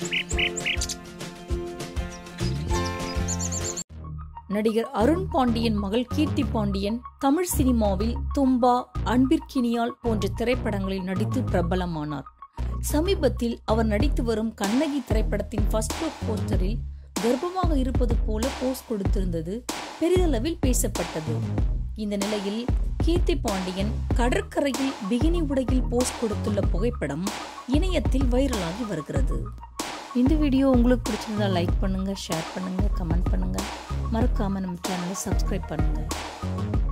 நடிகர் அருண் பாண்டியன் மகள் கீர்த்தி பாண்டியன் தமிழ் சினிமாவில் தும்பா அன்பிற்கினியால் போன்ற திரைப்படங்களில் நடித்து பிரபலமானார் சமீபத்தில் அவர் நடித்து வரும் கண்ணகி திரைப்படத்தின் ஃபர்ஸ்ட் லுக் போஸ்டரில் கர்ப்பமாக இருப்பது போல போஸ் கொடுத்திருந்தது பெரிதளவில் பேசப்பட்டது இந்த நிலையில் கீர்த்தி பாண்டியன் கடற்கரையில் பிகினி உடையில் போஸ் கொடுத்துள்ள புகைப்படம் இணையத்தில் வைரலாகி வருகிறது இந்த வீடியோ உங்களுக்கு பிடிச்சிருந்தா லைக் பண்ணுங்க ஷேர் பண்ணுங்க கமெண்ட் பண்ணுங்க மறக்காம நம்ம சேனலை சப்ஸ்கிரைப் பண்ணுங்க